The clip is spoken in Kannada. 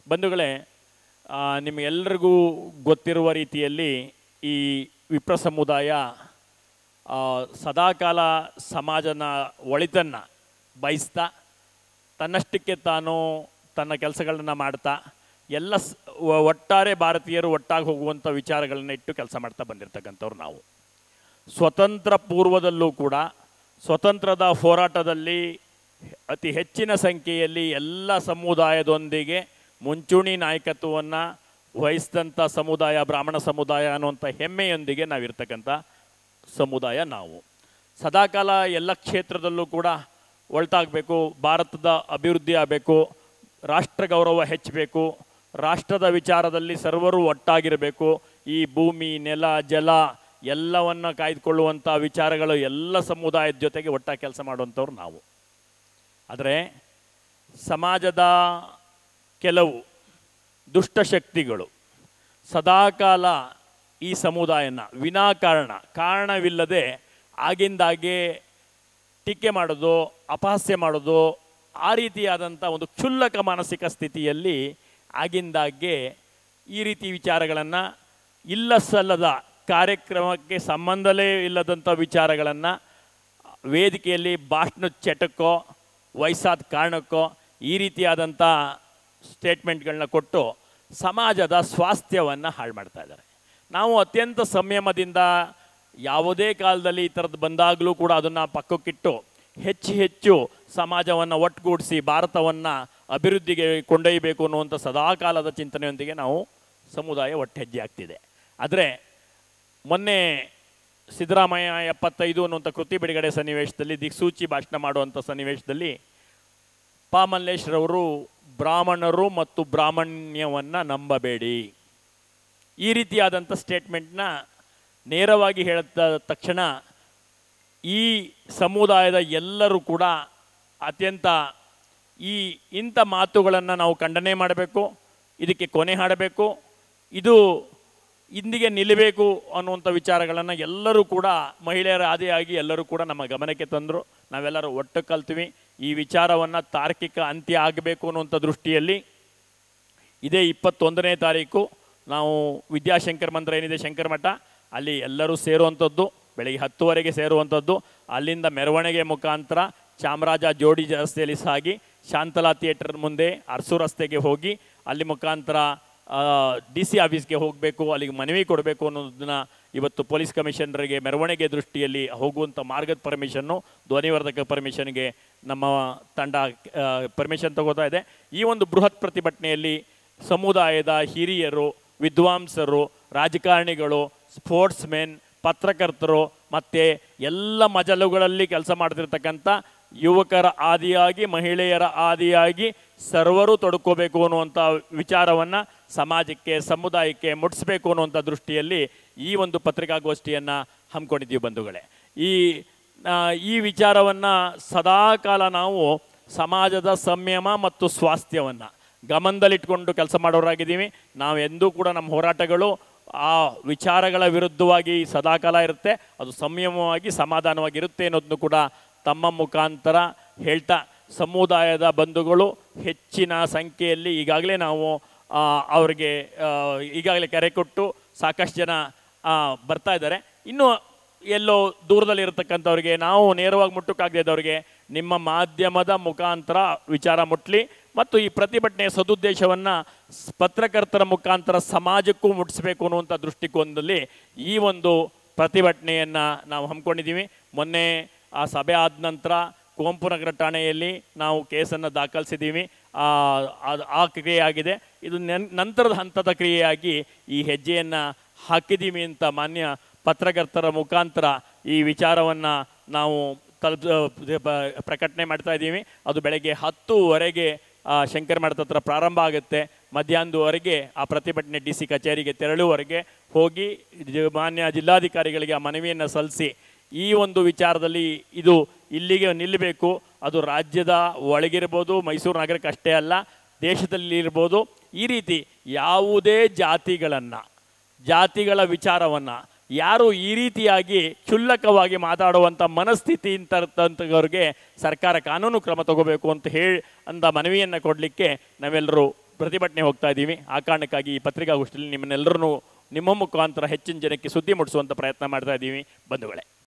ಬಂಧುಗಳೇ ಆ, ನಿಮಗೆಲ್ಲರಿಗೂ ಗೊತ್ತಿರುವ ರೀತಿಯಲ್ಲಿ ಈ ವಿಪ್ರ ಸಮುದಾಯ ಆ, ಸದಾಕಾಲ ಸಮಾಜನ ಒಳಿತನ್ನು ಬಯಸ್ತಾ ತನ್ನಷ್ಟಕ್ಕೆ ತಾನು ತನ್ನ ಕೆಲಸಗಳನ್ನ ಮಾಡ್ತಾ ಎಲ್ಲ ಸ್- ಒ- ಒಟ್ಟಾರೆ ಭಾರತೀಯರು ಒಟ್ಟಾಗಿ ಹೋಗುವಂಥ ವಿಚಾರಗಳನ್ನ ಇಟ್ಟು ಕೆಲಸ ಮಾಡ್ತಾ ಬಂದಿರತಕ್ಕಂಥವ್ರು ನಾವು ಸ್ವತಂತ್ರ ಪೂರ್ವದಲ್ಲೂ ಕೂಡ ಸ್ವತಂತ್ರದ ಹೋರಾಟದಲ್ಲಿ ಅತಿ ಹೆಚ್ಚಿನ ಸಂಖ್ಯೆಯಲ್ಲಿ ಎಲ್ಲ ಸಮುದಾಯದೊಂದಿಗೆ ಮುಂಚೂಣಿ ನಾಯಕತ್ವವನ್ನು ವಹಿಸಿದಂಥ ಸಮುದಾಯ ಬ್ರಾಹ್ಮಣ ಸಮುದಾಯ ಅನ್ನುವಂಥ ಹೆಮ್ಮೆಯೊಂದಿಗೆ ನಾವಿರ್ತಕ್ಕಂಥ ಸಮುದಾಯ ನಾವು ಸದಾಕಾಲ ಎಲ್ಲ ಕ್ಷೇತ್ರದಲ್ಲೂ ಕೂಡ ಒಳ್ತಾಗಬೇಕು ಭಾರತದ ಅಭಿವೃದ್ಧಿ ಆಗಬೇಕು ರಾಷ್ಟ್ರ ಗೌರವ ಹೆಚ್ಚಬೇಕು ರಾಷ್ಟ್ರದ ವಿಚಾರದಲ್ಲಿ ಸರ್ವರು ಒಟ್ಟಾಗಿರಬೇಕು ಈ ಭೂಮಿ ನೆಲ ಜಲ ಎಲ್ಲವನ್ನ ಕಾಯ್ದುಕೊಳ್ಳುವಂಥ ವಿಚಾರಗಳು ಎಲ್ಲ ಸಮುದಾಯದ ಜೊತೆಗೆ ಒಟ್ಟಾಗಿ ಕೆಲಸ ಮಾಡುವಂಥವ್ರು ನಾವು ಆದರೆ ಸಮಾಜದ ಕೆಲವು ದುಷ್ಟಶಕ್ತಿಗಳು ಸದಾಕಾಲ ಈ ಸಮುದಾಯನ ವಿನಾಕಾರಣ ಕಾರಣವಿಲ್ಲದೆ ಆಗಿಂದಾಗೆ ಟೀಕೆ ಮಾಡೋದು ಅಪಹಾಸ್ಯ ಮಾಡೋದು ಆ ರೀತಿಯಾದಂಥ ಒಂದು ಕ್ಷುಲ್ಲಕ ಮಾನಸಿಕ ಸ್ಥಿತಿಯಲ್ಲಿ ಆಗಿಂದಾಗೆ ಈ ರೀತಿ ವಿಚಾರಗಳನ್ನು ಇಲ್ಲ ಸಲ್ಲದ ಕಾರ್ಯಕ್ರಮಕ್ಕೆ ಸಂಬಂಧಲೇ ಇಲ್ಲದಂಥ ವಿಚಾರಗಳನ್ನು ವೇದಿಕೆಯಲ್ಲಿ ಭಾಷಣ ಚಟಕ್ಕೋ ವಯಸ್ಸಾದ ಕಾರಣಕ್ಕೋ ಈ ರೀತಿಯಾದಂಥ ಸ್ಟೇಟ್ಮೆಂಟ್ಗಳನ್ನ ಕೊಟ್ಟು ಸಮಾಜದ ಸ್ವಾಸ್ಥ್ಯವನ್ನು ಹಾಳು ಮಾಡ್ತಾ ಇದ್ದಾರೆ ನಾವು ಅತ್ಯಂತ ಸಂಯಮದಿಂದ ಯಾವುದೇ ಕಾಲದಲ್ಲಿ ಈ ಥರದ್ದು ಬಂದಾಗಲೂ ಕೂಡ ಅದನ್ನು ಪಕ್ಕಕ್ಕಿಟ್ಟು ಹೆಚ್ಚು ಹೆಚ್ಚು ಸಮಾಜವನ್ನು ಒಟ್ಟುಗೂಡಿಸಿ ಭಾರತವನ್ನು ಅಭಿವೃದ್ಧಿಗೆ ಕೊಂಡೊಯ್ಯಬೇಕು ಅನ್ನುವಂಥ ಸದಾಕಾಲದ ಚಿಂತನೆಯೊಂದಿಗೆ ನಾವು ಸಮುದಾಯ ಒಟ್ಟೆಜ್ಜೆ ಆಗ್ತಿದೆ ಆದರೆ ಮೊನ್ನೆ ಸಿದ್ದರಾಮಯ್ಯ ಎಪ್ಪತ್ತೈದು ಅನ್ನುವಂಥ ಕೃತಿ ಬಿಡುಗಡೆ ಸನ್ನಿವೇಶದಲ್ಲಿ ದಿಕ್ಸೂಚಿ ಭಾಷಣ ಮಾಡುವಂಥ ಸನ್ನಿವೇಶದಲ್ಲಿ ಪಾ ಮಲ್ಲೇಶ್ರವರು ಬ್ರಾಹ್ಮಣರು ಮತ್ತು ಬ್ರಾಹ್ಮಣ್ಯವನ್ನು ನಂಬಬೇಡಿ ಈ ರೀತಿಯಾದಂಥ ಸ್ಟೇಟ್ಮೆಂಟ್ನ ನೇರವಾಗಿ ಹೇಳಿದ ತಕ್ಷಣ ಈ ಸಮುದಾಯದ ಎಲ್ಲರೂ ಕೂಡ ಅತ್ಯಂತ ಈ ಇಂಥ ಮಾತುಗಳನ್ನು ನಾವು ಖಂಡನೆ ಮಾಡಬೇಕು ಇದಕ್ಕೆ ಕೊನೆ ಹಾಡಬೇಕು ಇದು ಇಂದಿಗೆ ನಿಲ್ಲಬೇಕು ಅನ್ನುವಂಥ ವಿಚಾರಗಳನ್ನು ಎಲ್ಲರೂ ಕೂಡ ಮಹಿಳೆಯರ ಆದಿಯಾಗಿ ಎಲ್ಲರೂ ಕೂಡ ನಮ್ಮ ಗಮನಕ್ಕೆ ತಂದರು ನಾವೆಲ್ಲರೂ ಒಟ್ಟು ಕಲ್ತೀವಿ ಈ ವಿಚಾರವನ್ನು ತಾರ್ಕಿಕ ಅಂತ್ಯ ಆಗಬೇಕು ಅನ್ನುವಂಥ ದೃಷ್ಟಿಯಲ್ಲಿ ಇದೇ ಇಪ್ಪತ್ತೊಂದನೇ ತಾರೀಕು ನಾವು ವಿದ್ಯಾಶಂಕರ್ ಮಂದಿರ ಏನಿದೆ ಶಂಕರ ಮಠ ಅಲ್ಲಿ ಎಲ್ಲರೂ ಸೇರುವಂಥದ್ದು ಬೆಳಗ್ಗೆ ಹತ್ತುವರೆಗೆ ಸೇರುವಂಥದ್ದು ಅಲ್ಲಿಂದ ಮೆರವಣಿಗೆ ಮುಖಾಂತರ ಚಾಮರಾಜ ಜೋಡಿ ರಸ್ತೆಯಲ್ಲಿ ಸಾಗಿ ಶಾಂತಲಾ ಥಿಯೇಟರ್ ಮುಂದೆ ಅರಸು ರಸ್ತೆಗೆ ಹೋಗಿ ಅಲ್ಲಿ ಮುಖಾಂತರ ಡಿ ಸಿ ಆಫೀಸ್ಗೆ ಹೋಗಬೇಕು ಅಲ್ಲಿಗೆ ಮನವಿ ಕೊಡಬೇಕು ಅನ್ನೋದನ್ನ ಇವತ್ತು ಪೊಲೀಸ್ ಕಮಿಷನರ್ಗೆ ಮೆರವಣಿಗೆ ದೃಷ್ಟಿಯಲ್ಲಿ ಹೋಗುವಂಥ ಮಾರ್ಗದ ಪರ್ಮಿಷನ್ನು ಧ್ವನಿವರ್ಧಕ ಪರ್ಮಿಷನ್ಗೆ ನಮ್ಮ ತಂಡ ಪರ್ಮಿಷನ್ ತಗೋತಾ ಇದೆ ಈ ಒಂದು ಬೃಹತ್ ಪ್ರತಿಭಟನೆಯಲ್ಲಿ ಸಮುದಾಯದ ಹಿರಿಯರು ವಿದ್ವಾಂಸರು ರಾಜಕಾರಣಿಗಳು ಸ್ಪೋರ್ಟ್ಸ್ ಮೆನ್ ಪತ್ರಕರ್ತರು ಮತ್ತು ಎಲ್ಲ ಮಜಲುಗಳಲ್ಲಿ ಕೆಲಸ ಮಾಡ್ತಿರ್ತಕ್ಕಂಥ ಯುವಕರ ಆದಿಯಾಗಿ ಮಹಿಳೆಯರ ಆದಿಯಾಗಿ ಸರ್ವರು ತೊಡ್ಕೋಬೇಕು ಅನ್ನುವಂಥ ವಿಚಾರವನ್ನು ಸಮಾಜಕ್ಕೆ ಸಮುದಾಯಕ್ಕೆ ಮುಟ್ಟಿಸ್ಬೇಕು ಅನ್ನುವಂಥ ದೃಷ್ಟಿಯಲ್ಲಿ ಈ ಒಂದು ಪತ್ರಿಕಾಗೋಷ್ಠಿಯನ್ನು ಹಮ್ಮಿಕೊಂಡಿದ್ದೀವಿ ಬಂಧುಗಳೇ ಈ ಆ, ಈ ವಿಚಾರವನ್ನು ಸದಾಕಾಲ ನಾವು ಸಮಾಜದ ಸಂಯಮ ಮತ್ತು ಸ್ವಾಸ್ಥ್ಯವನ್ನು ಗಮನದಲ್ಲಿಟ್ಕೊಂಡು ಕೆಲಸ ಮಾಡೋರಾಗಿದ್ದೀವಿ ನಾವು ಎಂದೂ ಕೂಡ ನಮ್ಮ ಹೋರಾಟಗಳು ಆ ವಿಚಾರಗಳ ವಿರುದ್ಧವಾಗಿ ಸದಾಕಾಲ ಇರುತ್ತೆ ಅದು ಸಂಯಮವಾಗಿ ಸಮಾಧಾನವಾಗಿರುತ್ತೆ ಅನ್ನೋದನ್ನು ಕೂಡ ತಮ್ಮ ಮುಖಾಂತರ ಹೇಳ್ತಾ ಸಮುದಾಯದ ಬಂಧುಗಳು ಹೆಚ್ಚಿನ ಸಂಖ್ಯೆಯಲ್ಲಿ ಈಗಾಗಲೇ ನಾವು ಆ, ಅವ್ರಿಗೆ ಆ, ಈಗಾಗಲೇ ಕರೆ ಕೊಟ್ಟು ಸಾಕಷ್ಟು ಜನ ಆ, ಬರ್ತಾ ಇದ್ದಾರೆ ಇನ್ನು ಎಲ್ಲೋ ದೂರದಲ್ಲಿ ಇರತಕ್ಕಂಥವ್ರಿಗೆ ನಾವು ನೇರವಾಗಿ ಮುಟ್ಟಕ್ಕಾಗದವ್ರಿಗೆ ನಿಮ್ಮ ಮಾಧ್ಯಮದ ಮುಖಾಂತರ ವಿಚಾರ ಮುಟ್ಲಿ ಮತ್ತು ಈ ಪ್ರತಿಭಟನೆಯ ಸದುದ್ದೇಶವನ್ನು ಪತ್ರಕರ್ತರ ಮುಖಾಂತರ ಸಮಾಜಕ್ಕೂ ಮುಟ್ಟಿಸ್ಬೇಕು ಅನ್ನುವಂಥ ದೃಷ್ಟಿಕೋನದಲ್ಲಿ ಈ ಒಂದು ಪ್ರತಿಭಟನೆಯನ್ನು ನಾವು ಹಮ್ಮಿಕೊಂಡಿದ್ದೀವಿ ಮೊನ್ನೆ ಆ ಸಭೆ ಆದ ನಂತರ ಕುವೆಂಪು ನಗರ ಠಾಣೆಯಲ್ಲಿ ನಾವು ಕೇಸನ್ನು ದಾಖಲಿಸಿದ್ದೀವಿ ಆ, ಅದು ಆ ಕ್ರಿಯೆ ಆಗಿದೆ ಇದು ನೆನ್ ನಂತರದ ಹಂತದ ಕ್ರಿಯೆಯಾಗಿ ಈ ಹೆಜ್ಜೆಯನ್ನು ಹಾಕಿದ್ದೀವಿ ಅಂತ ಮಾನ್ಯ ಪತ್ರಕರ್ತರ ಮುಖಾಂತರ ಈ ವಿಚಾರವನ್ನು ನಾವು ತಲುಪ ಬ- ಪ್ರಕಟಣೆ ಮಾಡ್ತಾ ಇದ್ದೀವಿ ಅದು ಬೆಳಗ್ಗೆ ಹತ್ತುವರೆಗೆ ಆ, ಶಂಕರ ಮಠದ ಹತ್ರ ಪ್ರಾರಂಭ ಆಗುತ್ತೆ ಮಧ್ಯಾಹ್ನದವರೆಗೆ ಆ ಪ್ರತಿಭಟನೆ ಡಿ ಸಿ ಕಚೇರಿಗೆ ತೆರಳುವವರೆಗೆ ಹೋಗಿ ಜ- ಮಾನ್ಯ ಜಿಲ್ಲಾಧಿಕಾರಿಗಳಿಗೆ ಆ ಮನವಿಯನ್ನು ಸಲ್ಲಿಸಿ ಈ ಒಂದು ವಿಚಾರದಲ್ಲಿ ಇದು ಇಲ್ಲಿಗೆ ನಿಲ್ಲಬೇಕು ಅದು ರಾಜ್ಯದ ಒಳಗಿರ್ಬೋದು ಮೈಸೂರು ನಗರಕ್ಕೆ ಅಷ್ಟೇ ಅಲ್ಲ ದೇಶದಲ್ಲಿ ಇರ್ಬೋದು ಈ ರೀತಿ ಯಾವುದೇ ಜಾತಿಗಳನ್ನು ಜಾತಿಗಳ ವಿಚಾರವನ್ನು ಯಾರು ಈ ರೀತಿಯಾಗಿ ಕ್ಷುಲ್ಲಕವಾಗಿ ಮಾತಾಡುವಂಥ ಮನಸ್ಥಿತಿ ಇಂಥವ್ರಿಗೆ ಸರ್ಕಾರ ಕಾನೂನು ಕ್ರಮ ತಗೋಬೇಕು ಅಂತ ಹೇಳಿ ಅಂದ ಮನವಿಯನ್ನು ಕೊಡಲಿಕ್ಕೆ ನಾವೆಲ್ಲರೂ ಪ್ರತಿಭಟನೆ ಹೋಗ್ತಾ ಇದ್ದೀವಿ ಆ ಕಾರಣಕ್ಕಾಗಿ ಈ ಪತ್ರಿಕಾಗೋಷ್ಠಿಯಲ್ಲಿ ನಿಮ್ಮನ್ನೆಲ್ಲರನ್ನೂ ನಿಮ್ಮ ಮುಖಾಂತರ ಹೆಚ್ಚಿನ ಜನಕ್ಕೆ ಸುದ್ದಿ ಮುಟ್ಟಿಸುವಂಥ ಪ್ರಯತ್ನ ಮಾಡ್ತಾ ಇದ್ದೀವಿ ಬಂಧುಗಳೇ